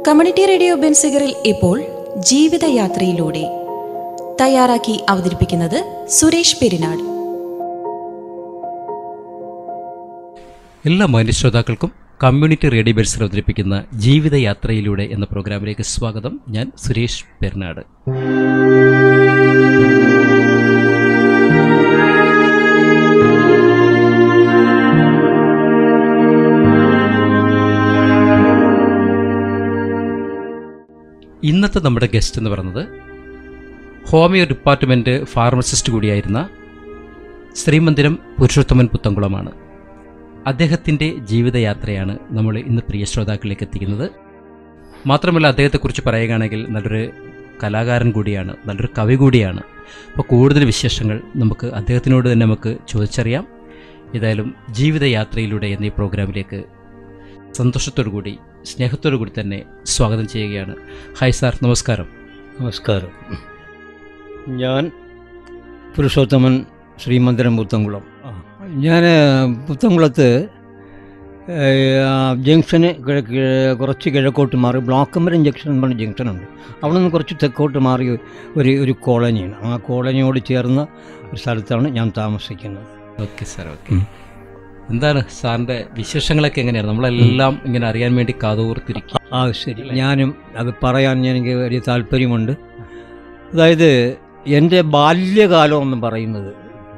Community radio ബെൻസിഗറിൽ ഇപ്പോൾ ജീവിതയാത്രയിലൂടെ തയ്യാറാക്കി അവതരിപ്പിക്കുന്നത് സുരേഷ് പെരിനാട് എല്ലാ മാന്യശ്രോതാക്കൾക്കും കമ്മ്യൂണിറ്റി റേഡിയോ ബെൽസിൽ അവതരിപ്പിക്കുന്ന ജീവിതയാത്രയിലൂടെ എന്ന പ്രോഗ്രാമിലേക്ക് സ്വാഗതം ഞാൻ സുരേഷ് പെർനാട് ഇന്നത്തെ നമ്മുടെ ഗസ്റ്റ് എന്ന് പറയുന്നത് homeo department pharmacist Sreemandiram Purushothaman പുരുഷോത്തമൻ പുത്തംകുളമാണ് അദ്ദേഹത്തിൻ്റെ ജീവിതയാത്രയാണ് നമ്മൾ ഇന്ന് പ്രിയ ശ്രോതാക്കളിലേക്ക് എത്തിക്കുന്നത് മാത്രമല്ല അദ്ദേഹത്തെക്കുറിച്ച് പറയുകയാണെങ്കിൽ നല്ലൊരു കലാകാരൻ കൂടിയാണ് നല്ലൊരു കവി കൂടിയാണ് അപ്പോൾ കൂടുതൽ വിശേഷങ്ങൾ നമുക്ക് അദ്ദേഹത്തിനോട് തന്നെ നമുക്ക് ചോദിച്ചറിയാം ഏതായാലും ജീവിതയാത്രയിലൂടെ എന്ന ഈ പ്രോഗ്രാമിലേക്ക് സന്തോഷത്തോടു കൂടി സ്നേഹത്തോടു കൂടി തന്നെ സ്വാഗതം ചെയ്യുകയാണ് ഹായ് സാർ നമസ്കാരം നമസ്കാരം ഞാൻ പുരുഷോത്തമൻ ശ്രീമന്ദിരം പുത്തംകുളം ഞാൻ പുത്തംകുളത്ത് ഏഹ്, ആ ജംഗ്ഷന് കിഴക്ക് കുറച്ച് കിഴക്കോട്ട് മാറി ബ്ലോക്കമ്പരം ജംഗ്ഷൻ എന്ന് പറഞ്ഞ ജംഗ്ഷനുണ്ട് അവിടെ നിന്ന് കുറച്ച് തെക്കോട്ട് മാറി ഒരു ഒരു കോളനിയാണ് ആ കോളനിയോട് ചേർന്ന ഒരു സ്ഥലത്താണ് ഞാൻ താമസിക്കുന്നത് ഓക്കെ സാർ ഓക്കെ എന്താണ് സാറിൻ്റെ വിശേഷങ്ങളൊക്കെ എങ്ങനെയാണ് നമ്മളെല്ലാം ഇങ്ങനെ അറിയാൻ വേണ്ടി കാതോർത്തിരിക്കും ആ ശരി ഞാനും അത് പറയാൻ എനിക്ക് വലിയ താല്പര്യമുണ്ട് അതായത് എൻ്റെ ബാല്യകാലം എന്ന് പറയുന്നത്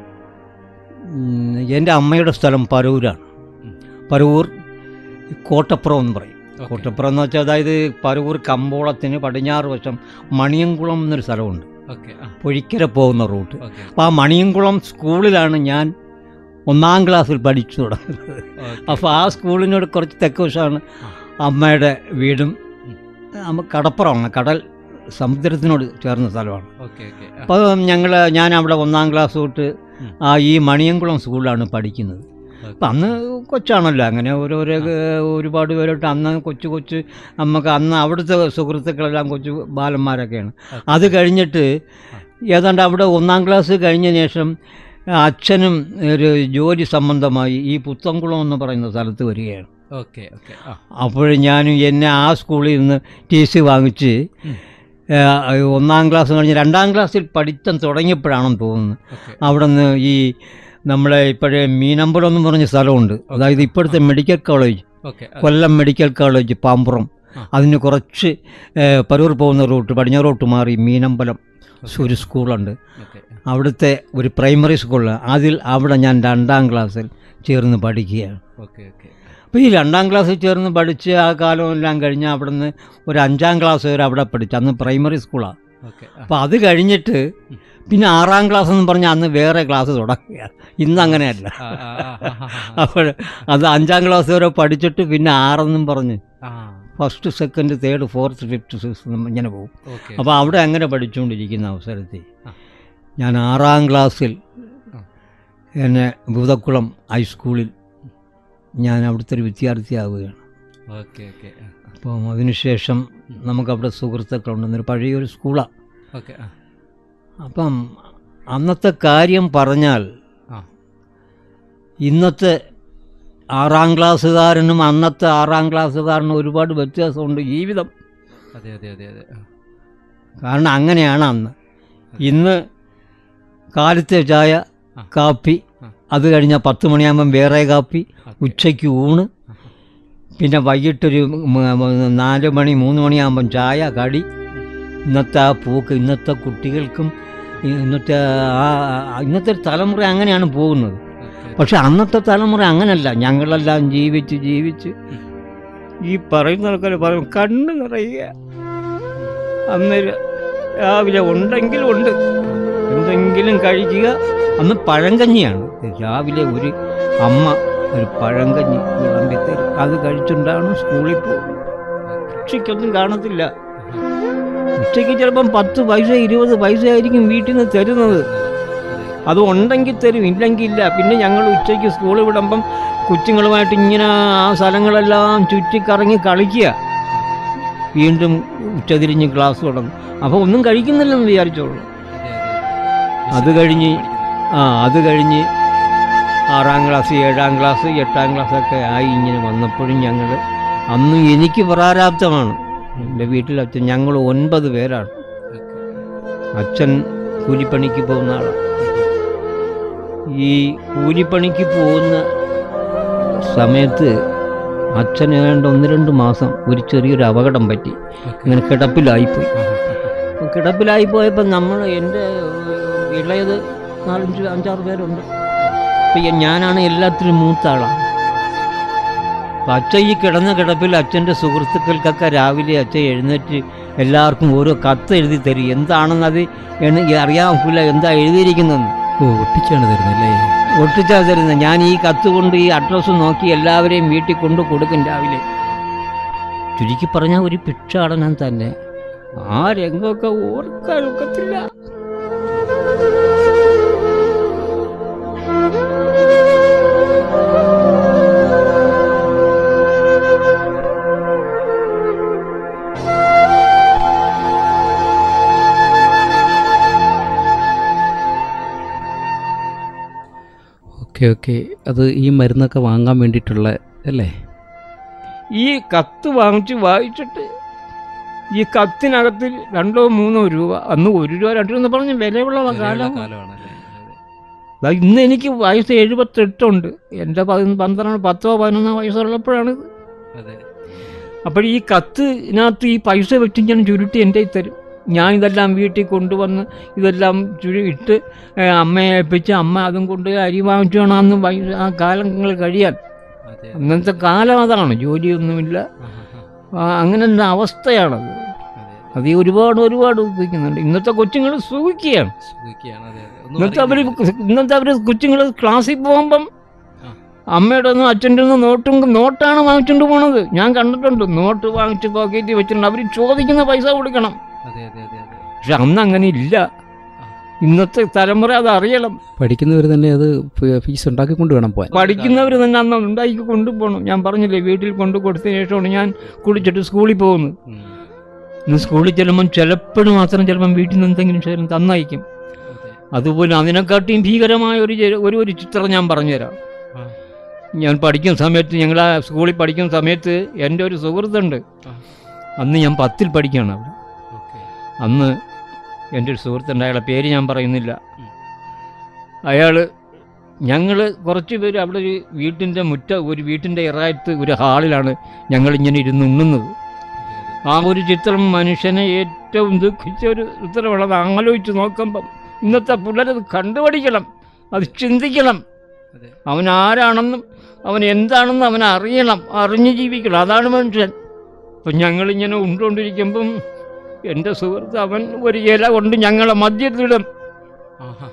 ഉം, എൻ്റെ അമ്മയുടെ സ്ഥലം പരൂരാണ് പരൂർ കോട്ടപ്പുറം എന്ന് പറയും കോട്ടപ്പുറം എന്ന് വെച്ചാൽ അതായത് പരൂർ കമ്പോളത്തിന് പടിഞ്ഞാറ് വശം മണിയംകുളം എന്നൊരു സ്ഥലമുണ്ട് ഓക്കെ പൊഴിക്കര പോകുന്ന റൂട്ട് ഓക്കെ അപ്പോൾ ആ മണിയംകുളം സ്കൂളിലാണ് ഞാൻ ഒന്നാം ക്ലാസ്സിൽ പഠിച്ചു തുടങ്ങുന്നത് അപ്പോൾ ആ സ്കൂളിനോട് കുറച്ച് തെക്ക് വശമാണ് അമ്മയുടെ വീടും നമ്മ കടപ്പുറമാണ് കടൽ സമുദ്രത്തിനോട് ചേർന്ന സ്ഥലമാണ് ഓക്കെ ഓക്കെ അപ്പോൾ ഞങ്ങൾ ഞാൻ അവിടെ ഒന്നാം ക്ലാസ് തൊട്ട് ഉം. ആ ഈ മണിയംകുളം സ്കൂളിലാണ് പഠിക്കുന്നത് അപ്പം അന്ന് കൊച്ചാണല്ലോ അങ്ങനെ ഓരോരോ ഏഹ്, ഒരുപാട് പേരോട്ട് അന്ന് കൊച്ചു കൊച്ചു നമുക്ക് അന്ന് അവിടുത്തെ സുഹൃത്തുക്കളെല്ലാം കൊച്ചു ബാലന്മാരൊക്കെയാണ് അത് കഴിഞ്ഞിട്ട് ഏതാണ്ട് അവിടെ ഒന്നാം ക്ലാസ് കഴിഞ്ഞ ശേഷം അച്ഛനും ഒരു ജോലി സംബന്ധമായി ഈ പുത്തംകുളം എന്ന് പറയുന്ന സ്ഥലത്ത് വരികയാണ് ഓക്കെ ഓക്കെ ആ അപ്പോൾ ഞാൻ എന്നെ ആ സ്കൂളിൽ നിന്ന് ടി സി വാങ്ങിച്ച് ഉം. ഏഹ്, ഒന്നാം ക്ലാസ് കഴിഞ്ഞ് രണ്ടാം ക്ലാസ്സിൽ പഠിത്തം തുടങ്ങിയപ്പോഴാണെന്ന് തോന്നുന്നു ഓക്കെ അവിടെ നിന്ന് ഈ നമ്മളെ ഇപ്പോഴേ മീനമ്പലം എന്ന് പറഞ്ഞ സ്ഥലമുണ്ട് അതായത് ഇപ്പോഴത്തെ medical college okay Kollam medical college Pampuram ആ. അതിന് കുറച്ച് ഏഹ്, പരൂർ പോകുന്ന റൂട്ട് പടിഞ്ഞാറോട്ട് മാറി മീനമ്പലം ഒരു സ്കൂളുണ്ട് ഓക്കെ അവിടുത്തെ ഒരു പ്രൈമറി സ്കൂളിൽ അതിൽ അവിടെ ഞാൻ രണ്ടാം ക്ലാസ്സിൽ ചേർന്ന് പഠിക്കുകയാണ് ഓക്കെ ഓക്കെ അപ്പോൾ ഈ രണ്ടാം ക്ലാസ്സിൽ ചേർന്ന് പഠിച്ച് ആ കാലമെല്ലാം കഴിഞ്ഞ് അവിടെ നിന്ന് ഒരു അഞ്ചാം ക്ലാസ് വരെ അവിടെ പഠിച്ചു അന്ന് പ്രൈമറി സ്കൂളാണ് ഓക്കെ അപ്പോൾ അത് കഴിഞ്ഞിട്ട് പിന്നെ ആറാം ക്ലാസ് എന്ന് പറഞ്ഞാൽ അന്ന് വേറെ ക്ലാസ് തുടങ്ങുകയാണ് ഇന്ന് അങ്ങനെയല്ല അപ്പോൾ അത് അഞ്ചാം ക്ലാസ് വരെ പഠിച്ചിട്ട് പിന്നെ ആറെന്നും പറഞ്ഞ് first second third fourth fifth six ഇങ്ങനെ പോകും ഓക്കെ അപ്പോൾ അവിടെ അങ്ങനെ പഠിച്ചുകൊണ്ടിരിക്കുന്ന അവസരത്തിൽ ആ. ഞാൻ ആറാം ക്ലാസ്സിൽ ആ. എന്നെ ഭൂതക്കുളം ഹൈസ്കൂളിൽ ഞാൻ അവിടുത്തെ ഒരു വിദ്യാർത്ഥിയാവുകയാണ് ഓക്കെ ഓക്കെ അപ്പം അതിനുശേഷം നമുക്കവിടെ സുഹൃത്തുക്കളുണ്ടെന്നൊരു പഴയൊരു സ്കൂളാണ് ഓക്കെ അപ്പം അന്നത്തെ കാര്യം പറഞ്ഞാൽ ആ ഇന്നത്തെ ആറാം ക്ലാസ്സുകാരനും അന്നത്തെ ആറാം ക്ലാസ്സുകാരനും ഒരുപാട് വ്യത്യാസമുണ്ട് ജീവിതം അതെ അതെ അതെ അതെ ആ. കാരണം അങ്ങനെയാണ് അന്ന് ഇന്ന് കാലത്തെ ചായ ആ. കാപ്പി ആ. അത് കഴിഞ്ഞാൽ പത്ത് മണിയാകുമ്പം വേറെ കാപ്പി ഓക്കെ. ഉച്ചയ്ക്ക് ഊണ് പിന്നെ വൈകിട്ടൊരു മ- മ- നാല് മണി മൂന്ന് മണിയാകുമ്പം ചായ കടി ഇന്നത്തെ ആ പൂക്ക് ഇന്നത്തെ കുട്ടികൾക്കും ഈ ഇന്നത്തെ ആ ആ- ഇന്നത്തെ തലമുറ അങ്ങനെയാണ് പോകുന്നത് ഓക്കെ. പക്ഷെ അന്നത്തെ തലമുറ അങ്ങനല്ല ഞങ്ങളെല്ലാം ജീവിച്ച് ജീവിച്ച് ഈ പറയുന്ന ആൾക്കാർ പറയും കണ്ണ് നിറയുക അന്നേരം രാവിലെ ഉണ്ടെങ്കിലും ഉണ്ട് എന്തെങ്കിലും കഴിക്കുക അന്ന് പഴങ്കഞ്ഞിയാണ് രാവിലെ ഒരു അമ്മ ഒരു പഴങ്കഞ്ഞി വിളമ്പിത്തരും അത് കഴിച്ചുകൊണ്ടാണ് സ്കൂളിൽ പോകുന്നത് ഉച്ചയ്ക്കൊന്നും കാണത്തില്ല ഉച്ചയ്ക്ക് ചിലപ്പം പത്ത് പൈസ ഇരുപത് പൈസ ആയിരിക്കും വീട്ടിൽ നിന്ന് തരുന്നത് അത് ഉണ്ടെങ്കിൽ തരും ഇല്ലെങ്കിൽ ഇല്ല പിന്നെ ഞങ്ങൾ ഉച്ചയ്ക്ക് സ്കൂളിൽ വിടുമ്പം കൊച്ചുങ്ങളുമായിട്ട് ഇങ്ങനെ ആ സ്ഥലങ്ങളെല്ലാം ചുറ്റിക്കറങ്ങി കളിക്കുക വീണ്ടും ഉച്ചതിരിഞ്ഞ് ക്ലാസ് തുടങ്ങും അപ്പോൾ ഒന്നും കഴിക്കുന്നില്ലെന്ന് വിചാരിച്ചോളൂ അതെ, അതെ. അത് കഴിഞ്ഞ് ആ അത് കഴിഞ്ഞ് ആറാം ക്ലാസ് ഏഴാം ക്ലാസ് എട്ടാം ക്ലാസ്സൊക്കെ ആയി ഇങ്ങനെ വന്നപ്പോഴും ഞങ്ങൾ അന്ന് എനിക്ക് പ്രാരാബ്ധമാണ് എൻ്റെ വീട്ടിൽ അച്ഛൻ ഞങ്ങൾ ഒൻപത് പേരാണ് അച്ഛൻ കൂലിപ്പണിക്ക് പോകുന്ന ആളാണ് ഈ കൂലിപ്പണിക്ക് പോകുന്ന സമയത്ത് അച്ഛൻ ഏതാണ്ട് ഒന്ന് രണ്ട് മാസം ഒരു ചെറിയൊരു അപകടം പറ്റി ഇങ്ങനെ കിടപ്പിലായിപ്പോയി അപ്പോൾ കിടപ്പിലായി പോയപ്പോൾ നമ്മൾ എൻ്റെ ഇളയത് നാലഞ്ച് അഞ്ചാറ് പേരുണ്ട് അപ്പം ഞാനാണ് എല്ലാത്തിലും മൂത്ത ആളാണ് അപ്പം അച്ഛൻ ഈ കിടന്ന കിടപ്പിൽ അച്ഛൻ്റെ സുഹൃത്തുക്കൾക്കൊക്കെ രാവിലെ അച്ഛൻ എഴുന്നേറ്റ് എല്ലാവർക്കും ഓരോ കത്ത് എഴുതി തരും എന്താണെന്ന് അത് എണ്ണ- അറിയാൻ ഒക്കില്ല എന്താ എഴുതിയിരിക്കുന്നതെന്ന് ഓ ഒട്ടിച്ചാണ് തരുന്നല്ലേ ഒട്ടിച്ചാ തരുന്നത് ഞാൻ ഈ കത്ത് കൊണ്ട് ഈ അഡ്രസ്സ് നോക്കി എല്ലാവരെയും വീട്ടിൽ കൊണ്ട് കൊടുക്കും രാവിലെ ചുരുക്കി പറഞ്ഞാൽ ഒരു ഭിക്ഷാടനം തന്നെ ആ രംഗമൊക്കെ ഓർക്കാൻ ഒക്കത്തില്ല ഓക്കെ ഓക്കെ അത് ഈ മരുന്നൊക്കെ വാങ്ങാൻ വേണ്ടിയിട്ടുള്ള അല്ലേ ഈ കത്ത് വാങ്ങിച്ച് വായിച്ചിട്ട് ഈ കത്തിനകത്ത് രണ്ടോ മൂന്നോ രൂപ അന്ന് ഒരു രൂപ രണ്ട് രൂപ എന്ന് പറഞ്ഞ് വിലയുള്ള കാലം കാലമാണല്ലേ ദാ ഇന്ന് എനിക്ക് വയസ്സ് എഴുപത്തെട്ടുണ്ട് എൻ്റെ പതി- പന്ത്രണ്ട് പത്തോ പതിനൊന്നോ വയസ്സുള്ളപ്പോഴാണ് അതെ അപ്പോൾ ഈ കത്തിനകത്ത് ഈ പൈസ വെച്ച് ഞാൻ ചുരുട്ടി എൻ്റെ കയ്യിൽ തരും ഞാൻ ഇതെല്ലാം വീട്ടിൽ കൊണ്ടുവന്ന് ഇതെല്ലാം ചുരു ഇട്ട് ഏ, അമ്മയെ ഏൽപ്പിച്ച് അമ്മ അതും കൊണ്ട് അരി വാങ്ങിച്ചു വേണം അന്ന് വൈ- ആ കാലങ്ങൾ കഴിയാൻ അതെ അന്നത്തെ കാലം അതാണ് ജോലിയൊന്നുമില്ല ആ, അങ്ങനെ ഒരു അവസ്ഥയാണത് അതെ അത് ഈ ഒരുപാട് ഒരുപാട് ഉപയോഗിക്കുന്നുണ്ട് ഇന്നത്തെ കൊച്ചുങ്ങൾ സുഖിക്കുകയാണ് സുഖിക്കുകയാണ് അതെ അതെ ഒന്നും ഇന്നത്തെ അവർ അറിയുന്നില്ല. ഇന്നത്തെ അവർ കൊച്ചുങ്ങൾ ക്ലാസ്സിൽ പോകുമ്പം ആ. അമ്മയുടെ ഒന്നും അച്ഛൻ്റെ ഒന്നും നോട്ടും നോട്ടാണ് വാങ്ങിച്ചുകൊണ്ട് പോണത് ഞാൻ കണ്ടിട്ടുണ്ട് നോട്ട് വാങ്ങിച്ച് പോക്കറ്റിൽ വെച്ചിട്ടുണ്ട് അവർ ചോദിക്കുന്ന പൈസ കൊടുക്കണം അതെ അതെ അതെ അതെ പക്ഷെ അന്ന് അങ്ങനെ ഇല്ല ഇന്നത്തെ തലമുറ അത് അറിയണം പഠിക്കുന്നവർ തന്നെ അത് ഫീസ് ഉണ്ടാക്കിക്കൊണ്ട് വേണം പോകാൻ പഠിക്കുന്നവർ തന്നെ അന്ന് ഉണ്ടാക്കി കൊണ്ടുപോകണം ഞാൻ പറഞ്ഞില്ലേ വീട്ടിൽ കൊണ്ടു കൊടുത്തതിന് ശേഷമാണ് ഞാൻ കുളിച്ചിട്ട് സ്കൂളിൽ പോകുന്നത് ഉം. ഇന്ന് സ്കൂളിൽ ചെല്ലുമ്പം ചിലപ്പോഴും മാത്രം ചിലപ്പം വീട്ടിൽ നിന്ന് എന്തെങ്കിലും ശേഷം തന്നയക്കും അതെ അതുപോലെ അതിനെക്കാട്ടിയും ഭീകരമായ ഒരു ചെ- ഒരു ഒരു ചിത്രം ഞാൻ പറഞ്ഞുതരാം ആ. ഞാൻ പഠിക്കുന്ന സമയത്ത് ഞങ്ങൾ ആ സ്കൂളിൽ പഠിക്കുന്ന സമയത്ത് എൻ്റെ ഒരു സുഹൃത്തുണ്ട് ആ. അന്ന് ഞാൻ പത്തിൽ പഠിക്കുകയാണ് അവിടെ ഓക്കെ അന്ന് എൻ്റെ ഒരു സുഹൃത്തുണ്ട് അയാളെ പേര് ഞാൻ പറയുന്നില്ല ഉം. അയാൾ ഞങ്ങൾ കുറച്ച് പേര് അവിടെ ഒരു വീട്ടിൻ്റെ മുറ്റ ഒരു വീട്ടിൻ്റെ ഇറായത്ത് ഒരു ഹാളിലാണ് ഞങ്ങളിങ്ങനെ ഇരുന്ന് ഉണ്ണുന്നത് ആ ഒരു ചിത്രം മനുഷ്യനെ ഏറ്റവും ദുഃഖിച്ച ഒരു ചിത്രമാണ് അത് ആലോചിച്ച് നോക്കുമ്പം ഇന്നത്തെ പിള്ളേരത് കണ്ടുപഠിക്കണം അത് ചിന്തിക്കണം അതെ അവൻ ആരാണെന്നും അവൻ എന്താണെന്നും അവൻ അറിയണം അറിഞ്ഞ് ജീവിക്കണം അതാണ് മനുഷ്യൻ അപ്പം ഞങ്ങളിങ്ങനെ ഉണ്ടുകൊണ്ടിരിക്കുമ്പം എൻ്റെ സുഹൃത്ത് അവൻ ഒരു ഇല കൊണ്ട് ഞങ്ങളെ മദ്യത്തിലിടും ആഹാ.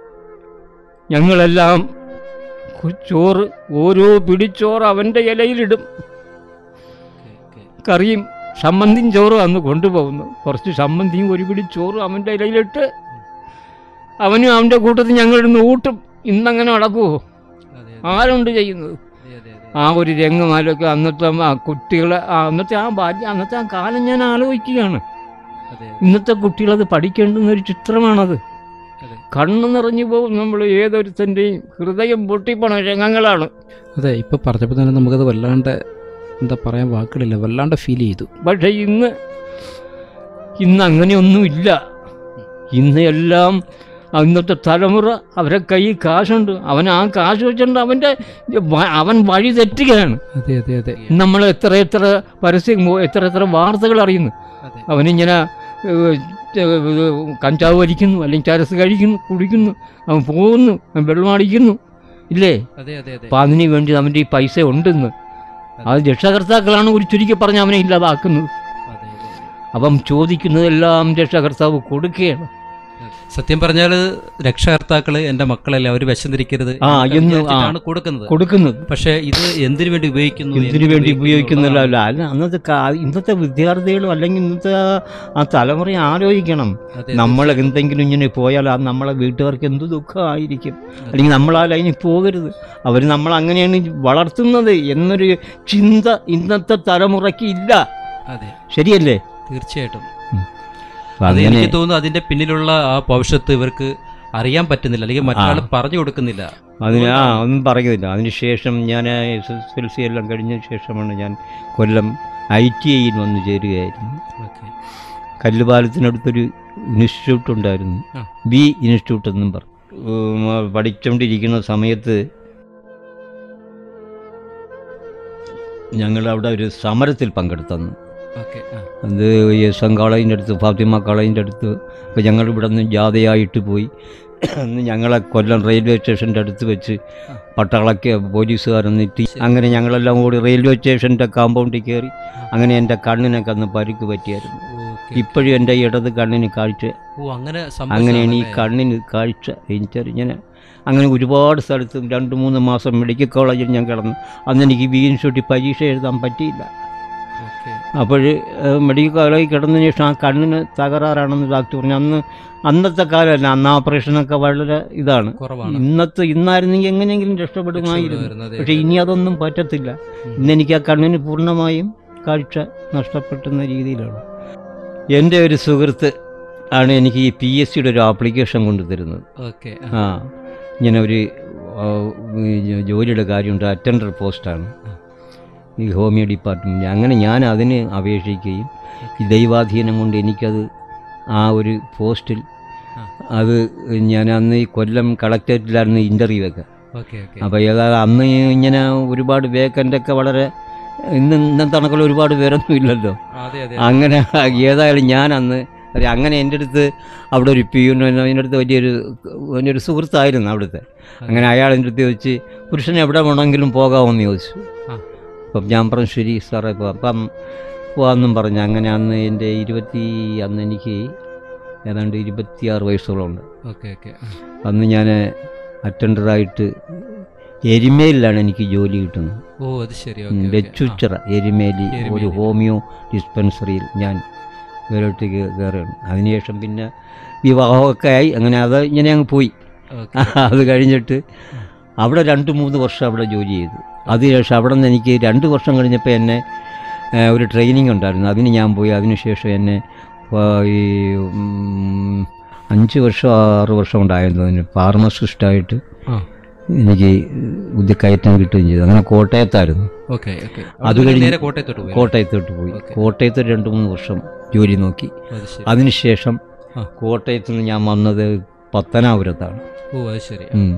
ഞങ്ങളെല്ലാം കു- ചോറ് ഓരോ പിടിച്ചോറ് അവൻ്റെ ഇലയിലിടും ഓക്കെ, ഓക്കെ. കറിയും ചമ്മന്തിയും ചോറും അന്ന് കൊണ്ടുപോകുന്നു കുറച്ച് ചമ്മന്തിയും ഒരു പിടി ചോറും അവൻ്റെ ഇലയിലിട്ട് അവനും അവൻ്റെ കൂട്ടത്തിൽ ഞങ്ങളിരുന്ന് ഊട്ടും ഇന്നങ്ങനെ നടക്കുമോ അതെ ആരുണ്ട് ചെയ്യുന്നത് അതെ അതെ അതെ ആ ഒരു രംഗമാലൊക്കെ അന്നത്തെ ആ കുട്ടികളെ ആ അന്നത്തെ ആ ബാല്യം അന്നത്തെ ആ കാലം ഞാൻ ആലോചിക്കുകയാണ് അതെ ഇന്നത്തെ കുട്ടികളത് പഠിക്കേണ്ടുന്ന ഒരു ചിത്രമാണത് അതെ കണ്ണു നിറഞ്ഞു പോകും നമ്മൾ ഏതൊരുത്തൻ്റെയും ഹൃദയം പൊട്ടിപ്പോണ രംഗങ്ങളാണ് അതെ ഇപ്പൊ പറഞ്ഞപ്പോൾ തന്നെ നമുക്കത് വല്ലാണ്ട് എന്താ പറയാൻ വാക്കുകളില്ല വല്ലാണ്ട് ഫീൽ ചെയ്തു പക്ഷെ ഇന്ന് ഇന്ന് അങ്ങനെയൊന്നുമില്ല ഇന്ന് എല്ലാം ഇന്നത്തെ തലമുറ അവരെ കൈ കാശുണ്ട് അവൻ ആ കാശ് വെച്ചുകൊണ്ട് അവൻ്റെ വ- അവൻ വഴി തെറ്റുകയാണ് അതെ അതെ അതെ നമ്മൾ എത്ര എത്ര പരസ്യം എത്ര എത്ര വാർത്തകൾ അറിയുന്നു അതെ അവനിങ്ങനെ ഏഹ്, ഏഹ്, കഞ്ചാവ് വലിക്കുന്നു അല്ലെങ്കിൽ ചരസ് കഴിക്കുന്നു കുടിക്കുന്നു അവൻ പോകുന്നു അവൻ വെള്ളം അടിക്കുന്നു ഇല്ലേ അതെ അതെ അതെ അപ്പം അതിന് വേണ്ടി അവൻ്റെ ഈ പൈസ ഉണ്ടെന്ന് അത് രക്ഷകർത്താക്കളാണ് ഒരു ചുരുക്കി പറഞ്ഞ് അവനെ ഇല്ലാതാക്കുന്നത് അതെ അതെ അപ്പം ചോദിക്കുന്നതെല്ലാം രക്ഷകർത്താവ് കൊടുക്കുകയാണ് സത്യം പറഞ്ഞാൽ രക്ഷകർത്താക്കള് എൻ്റെ മക്കളല്ലേ അവർ വിശന്നിരിക്കരുത് ആ, എന്നൊക്കെ എന്ന് ആ. വിചാരിച്ചിട്ടാണ് കൊടുക്കുന്നത് കൊടുക്കുന്നത് പക്ഷേ ഇത് എന്തിനു വേണ്ടി ഉപയോഗിക്കുന്നു ഇതിനു വേണ്ടി ഉപയോഗിക്കുന്നില്ല അല്ല അല്ല അന്നത്തെ കാ- ഇന്നത്തെ വിദ്യാർത്ഥികളും അല്ലെങ്കിൽ ഇന്നത്തെ ആ തലമുറ ആലോചിക്കണം അതെ, നമ്മൾ എന്തെങ്കിലും ഇങ്ങനെ പോയാൽ അത് നമ്മളെ വീട്ടുകാർക്ക് എന്ത് ദുഃഖമായിരിക്കും അല്ലെങ്കിൽ നമ്മൾ ആ ലൈനിൽ പോകരുത് അവർ നമ്മൾ അങ്ങനെയാണ് വളർത്തുന്നത് എന്നൊരു ചിന്ത ഇന്നത്തെ തലമുറയ്ക്ക് ഇല്ല അതെ ശരിയല്ലേ തീർച്ചയായിട്ടും അപ്പൊ അത് അങ്ങനെ എനിക്ക് തോന്നുന്നു അതിന്റെ പിന്നിലുള്ള ആ ഭവിഷ്യത്ത് ഇവർക്ക് അറിയാൻ പറ്റുന്നില്ല അല്ലെങ്കിൽ മറ്റൊരാൾ പറഞ്ഞു കൊടുക്കുന്നില്ല അതിന് ആ ഒന്നും പറയുന്നില്ല അതിനുശേഷം ഞാൻ എസ് എസ് എൽ സി എല്ലാം കഴിഞ്ഞ ശേഷമാണ് ഞാൻ കൊല്ലം ഐ ടി ഐയിൽ വന്ന് ചേരുകയായിരുന്നു ഓക്കെ കല്ലുപാലത്തിനടുത്തൊരു ഇൻസ്റ്റിറ്റ്യൂട്ട് ഉണ്ടായിരുന്നു ആ. ബി ഇൻസ്റ്റിറ്റ്യൂട്ട് എന്നും പറഞ്ഞു ഉം, ആ, പഠിച്ചുകൊണ്ടിരിക്കുന്ന സമയത്ത് ഞങ്ങൾ അവിടെ ഒരു സമരത്തിൽ പങ്കെടുത്തന്നു ഓക്കെ ആ അത് എസ് എൻ കോളേജിൻ്റെ അടുത്ത് ഫാത്തിമ കോളേജിൻ്റെ അടുത്ത് അപ്പോൾ ഞങ്ങൾ ഇവിടെ നിന്ന് ജാഥയായിട്ട് പോയി അന്ന് ഞങ്ങളെ കൊല്ലം റെയിൽവേ സ്റ്റേഷൻ്റെ അടുത്ത് വെച്ച് പട്ടാളക്ക് പോലീസുകാരെന്നിട്ട് അങ്ങനെ ഞങ്ങളെല്ലാം കൂടി റെയിൽവേ സ്റ്റേഷൻ്റെ കോമ്പൗണ്ടിൽ കയറി അങ്ങനെ എൻ്റെ കണ്ണിനൊക്കെ അന്ന് പരിക്ക് പറ്റിയായിരുന്നു ഓക്കെ ഇപ്പോഴും എൻ്റെ ഇടത് കണ്ണിന് കാഴ്ച ഓ അങ്ങനെ അങ്ങനെയാണ് ഈ സംഭവിച്ചതാണല്ലേ? കണ്ണിന് കാഴ്ച എനിക്കറിഞ്ഞാൽ അങ്ങനെ ഒരുപാട് സ്ഥലത്തും രണ്ട് മൂന്ന് മാസം മെഡിക്കൽ കോളേജിൽ ഞാൻ കിടന്നു അന്ന് എനിക്ക് ബി ഇൻസ്റ്റിറ്റ്യൂട്ടിൽ പരീക്ഷ എഴുതാൻ പറ്റിയില്ല ഓക്കെ അപ്പോൾ മെഡിക്കൽ കോളേജിൽ കിടന്നതിന് ശേഷം ആ കണ്ണിന് തകരാറാണെന്ന് ഡോക്ടർ പറഞ്ഞു അന്ന് അന്നത്തെ കാലമല്ല അന്ന് ഓപ്പറേഷനൊക്കെ വളരെ ഇതാണ് കുറവാണ് ഇന്നത്തെ ഇന്നായിരുന്നെങ്കിൽ എങ്ങനെയെങ്കിലും രക്ഷപ്പെടുമായിരുന്നു രക്ഷപ്പെടുമായിരുന്നു, അതെ, പക്ഷേ അതെ. ഇനി അതൊന്നും പറ്റത്തില്ല ഉം. ഇന്നെനിക്ക് ആ കണ്ണിന് പൂർണ്ണമായും കാഴ്ച നഷ്ടപ്പെട്ടുന്ന രീതിയിലാണ് എൻ്റെ ഒരു സുഹൃത്ത് ആണ് എനിക്ക് ഈ പി എസ് സിയുടെ ഒരു ആപ്ലിക്കേഷൻ കൊണ്ടുതരുന്നത് ഓക്കെ ആ ഇങ്ങനെ ഒരു ആ, ഈ ജോലിയുടെ കാര്യമുണ്ട് അറ്റൻഡർ പോസ്റ്റാണ് ഈ ഹോമിയോ ഡിപ്പാർട്ട്മെൻറ്റ് അങ്ങനെ ഞാൻ അതിന് അപേക്ഷിക്കുകയും ഈ ദൈവാധീനം കൊണ്ട് എനിക്കത് ആ ഒരു പോസ്റ്റിൽ ആ. അത് ഞാൻ അന്ന് ഈ കൊല്ലം കളക്ടറേറ്റിലായിരുന്നു ഇൻ്റർവ്യൂ ഒക്കെ ഓക്കെ ഓക്കെ അപ്പോൾ ഏതാ അന്ന് ഇങ്ങനെ ഒരുപാട് വേക്കൻ്റൊക്കെ വളരെ ഇന്ന് ഇന്നത്തെ കണക്കുള്ള ഒരുപാട് പേരൊന്നും ഇല്ലല്ലോ അതെ അതെ അങ്ങനെ ഏതായാലും ഞാൻ അന്ന് ഒരു അങ്ങനെ എൻ്റെ അടുത്ത് അവിടെ ഒരു പിയൂൺ എൻ്റെ അടുത്ത് വലിയൊരു വലിയൊരു സുഹൃത്തായിരുന്നു അവിടുത്തെ അങ്ങനെ അയാൾ എൻ്റെ അടുത്ത് ചോദിച്ച് പുരുഷൻ എവിടെ വേണമെങ്കിലും പോകാമെന്ന് ചോദിച്ചു ആ. അപ്പം ഞാൻ പറഞ്ഞു ശരി സാറേ പോകാം അപ്പം പോകാമെന്നും പറഞ്ഞു അങ്ങനെ അന്ന് എൻ്റെ ഇരുപത്തി അന്ന് എനിക്ക് ഏതാണ്ട് ഇരുപത്തിയാറ് വയസ്സോളം ഉണ്ട് ഓക്കെ ഓക്കെ അന്ന് ഞാൻ അറ്റൻഡറായിട്ട് എരിമേലിലാണ് എനിക്ക് ജോലി കിട്ടുന്നത് ഓ അത് ശരി ഓക്കെ വെച്ചുച്ചിറ എരിമേലി ഒരു എരുമേലി. ഹോമിയോ ഡിസ്പെൻസറിയിൽ ഞാൻ വേറോട്ട് കയറുകയാണ് അതിനുശേഷം പിന്നെ വിവാഹമൊക്കെ ആയി അങ്ങനെ അത് ഇങ്ങനെ അങ്ങ് പോയി ഓക്കെ അത് കഴിഞ്ഞിട്ട് അവിടെ രണ്ട് മൂന്ന് വർഷം അവിടെ ജോലി ചെയ്തു അതിനുശേഷം അവിടെ നിന്ന് എനിക്ക് രണ്ട് വർഷം കഴിഞ്ഞപ്പോൾ എന്നെ ഏ, ഒരു ട്രെയിനിങ് ഉണ്ടായിരുന്നു അതിന് ഞാൻ പോയി അതിനുശേഷം എന്നെ ആ, ഈ ഉം, അഞ്ച് വർഷം ആറ് വർഷം ഉണ്ടായിരുന്നു അതിന് ഫാർമസിസ്റ്റായിട്ട് ആ എനിക്ക് ഇത് കയറ്റം കിട്ടുകയും ചെയ്തു അങ്ങനെ കോട്ടയത്തായിരുന്നു ഓക്കെ ഓക്കെ അത് കഴിഞ്ഞ് നേരെ കോട്ടയത്തോട്ട് പോയി കോട്ടയത്തോട്ട് പോയി ഓക്കെ. കോട്ടയത്ത് രണ്ട് മൂന്ന് വർഷം ജോലി നോക്കി അത് ശരി അതിനുശേഷം ആ. കോട്ടയത്ത് നിന്ന് ഞാൻ വന്നത് പത്തനാപുരത്താണ് ഓ അത് ശരി ഉം.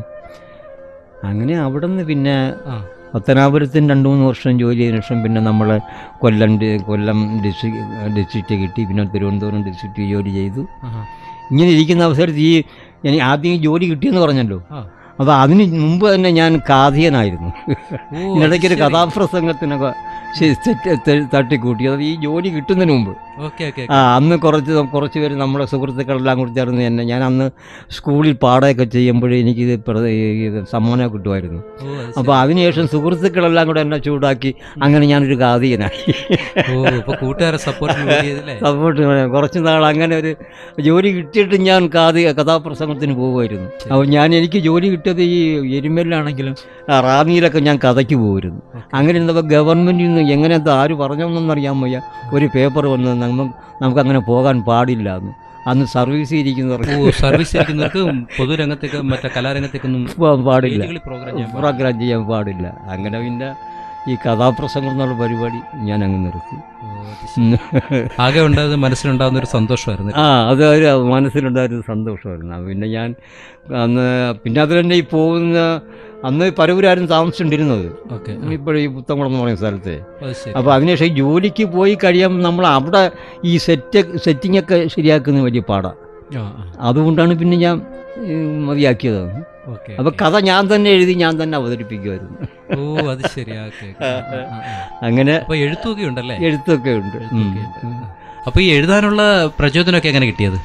അങ്ങനെ അവിടെ നിന്ന് പിന്നെ ആ പത്തനാപുരത്തിന് രണ്ട് മൂന്ന് വർഷം ജോലി ചെയ്തതിനു ശേഷം പിന്നെ നമ്മൾ കൊല്ലം ഡി- കൊല്ലം ഡിസ്ട്രിക്ട് ഡിസ്ട്രിക്റ്റ് കിട്ടി പിന്നെ തിരുവനന്തപുരം ഡിസ്ട്രിക്റ്റ് ജോലി ചെയ്തു ആഹാ. ഇങ്ങനെ ഇരിക്കുന്ന അവസരത്തിൽ ഈ ഞാൻ ആദ്യം ഈ ജോലി കിട്ടിയെന്ന് പറഞ്ഞല്ലോ ആ. അപ്പോൾ അതിന് മുമ്പ് തന്നെ ഞാൻ കാതിയനായിരുന്നു ഓ, അത് ഇതിനിടയ്ക്ക് ഒരു ശരി. കഥാപ്രസംഗത്തിനൊക്കെ ശരി, തെറ്റ് തെ- തട്ടിക്കൂട്ടി അത് ഈ ജോലി കിട്ടുന്നതിന് മുമ്പ് ഓക്കെ ഓക്കെ ആ അന്ന് കുറച്ച് കുറച്ച് പേര് നമ്മുടെ സുഹൃത്തുക്കളെല്ലാം കൂടി ചേർന്ന് തന്നെ ഞാൻ അന്ന് സ്കൂളിൽ പാടമൊക്കെ ചെയ്യുമ്പോഴേ എനിക്ക് ഇത് പ്ര- ഈ ഇത് സമ്മാനം കിട്ടുമായിരുന്നു ഓ അത് ശരി. അപ്പോൾ അതിനുശേഷം സുഹൃത്തുക്കളെല്ലാം കൂടെ എന്നെ ചൂടാക്കി അങ്ങനെ ഞാനൊരു കാതികനായി ഓ ഇപ്പൊ കൂട്ടുകാരെ സപ്പോർട്ട് ചെയ്തല്ലേ സപ്പോർട്ട് കുറച്ച് നാൾ അങ്ങനെ ഒരു ജോലി കിട്ടിയിട്ട് ഞാൻ കാതി കഥാപ്രസംഗത്തിന് പോകുമായിരുന്നു അപ്പോൾ ഞാൻ എനിക്ക് ജോലി കിട്ടിയത് ഈ എരുമേലിലാണെങ്കിലും ആ, റാന്നിയിലൊക്കെ ഞാൻ കഥയ്ക്ക് പോകുമായിരുന്നു അങ്ങനെ ഇരുന്നപ്പോൾ ഗവൺമെൻറ്റിൽ നിന്ന് എങ്ങനെ അത് ആര് പറഞ്ഞോന്നൊന്നും അറിയാൻ വയ്യ ഒരു പേപ്പർ വന്ന് നമുക്ക് നമുക്കങ്ങനെ പോകാൻ പാടില്ല എന്ന് അന്ന് സർവീസ് ഇരിക്കുന്നവർ ഓ സർവീസ് ഇരിക്കുന്നവർക്ക് പൊതുരംഗത്തേക്ക് മറ്റേ കലാരംഗത്തേക്കൊന്നും പോകാൻ പാടില്ല വേദികളിൽ പ്രോഗ്രാം ചെയ്യാൻ പാടില്ല. പ്രോഗ്രാം ചെയ്യാൻ പാടില്ല അങ്ങനെ പിന്നെ ഈ കഥാപ്രസംഗം എന്നുള്ള പരിപാടി ഞാൻ അങ്ങ് നിർത്തി ഓ, അത് ശരി. ആകെ ഉണ്ടാകുന്ന മനസ്സിലുണ്ടാകുന്ന ഒരു സന്തോഷമായിരുന്നു ആ അത് ഒരു മനസ്സിലുണ്ടായൊരു സന്തോഷമായിരുന്നു അത് പിന്നെ ഞാൻ അന്ന് പിന്നെ അത് തന്നെ ഈ പോകുന്ന അന്ന് പരവൂരായിരുന്നു താമസിച്ചുകൊണ്ടിരുന്നത് ഓക്കെ ഇപ്പോഴും ഈ പുത്തംകുളം എന്ന് പറയുന്ന സ്ഥലത്തെ അത് ശരി അപ്പോൾ അതിനുശേഷം ഈ ജോലിക്ക് പോയി കഴിയുമ്പോൾ നമ്മൾ അവിടെ ഈ സെറ്റ് സെറ്റിംഗ് ഒക്കെ ശരിയാക്കുന്നത് വലിയ പാടാണ് ആ ആ. അതുകൊണ്ടാണ് പിന്നെ ഞാൻ ഈ, മതിയാക്കിയത് ഓക്കെ അപ്പോൾ കഥ ഞാൻ തന്നെ എഴുതി ഞാൻ തന്നെ അവതരിപ്പിക്കുമായിരുന്നു ഓ അത് ശരി ഓക്കെ ഓക്കെ. ആ, ആ, ആ. അങ്ങനെ അപ്പൊ എഴുത്തൊക്കെ ഉണ്ടല്ലേ എഴുത്തൊക്കെ ഉണ്ട് ഉം. എഴുത്തൊക്കെ ഉണ്ട്. അപ്പൊ ഈ എഴുതാനുള്ള പ്രചോദനമൊക്കെ എങ്ങനെ കിട്ടിയത്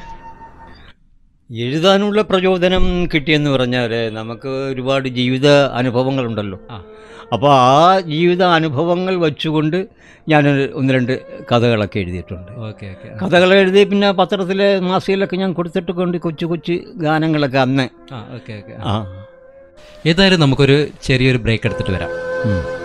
എഴുതാനുള്ള പ്രചോദനം കിട്ടിയെന്ന് പറഞ്ഞാൽ നമുക്ക് ഒരുപാട് ജീവിത അനുഭവങ്ങളുണ്ടല്ലോ ആ. അപ്പോൾ ആ ജീവിത അനുഭവങ്ങൾ വെച്ചുകൊണ്ട് ഞാൻ ഒന്ന് രണ്ട് കഥകളൊക്കെ എഴുതിയിട്ടുണ്ട് ഓക്കെ ഓക്കെ കഥകൾ എഴുതി പിന്നെ പത്രത്തിലെ മാസികയിലൊക്കെ ഞാൻ കൊടുത്തിട്ടൊക്കെ ഉണ്ട് കൊച്ചു കൊച്ചു ഗാനങ്ങളൊക്കെ അന്ന് ആ ഓക്കെ ഓക്കെ ആ ഏതായാലും നമുക്കൊരു ചെറിയൊരു ബ്രേക്ക് എടുത്തിട്ട് വരാം ഉം.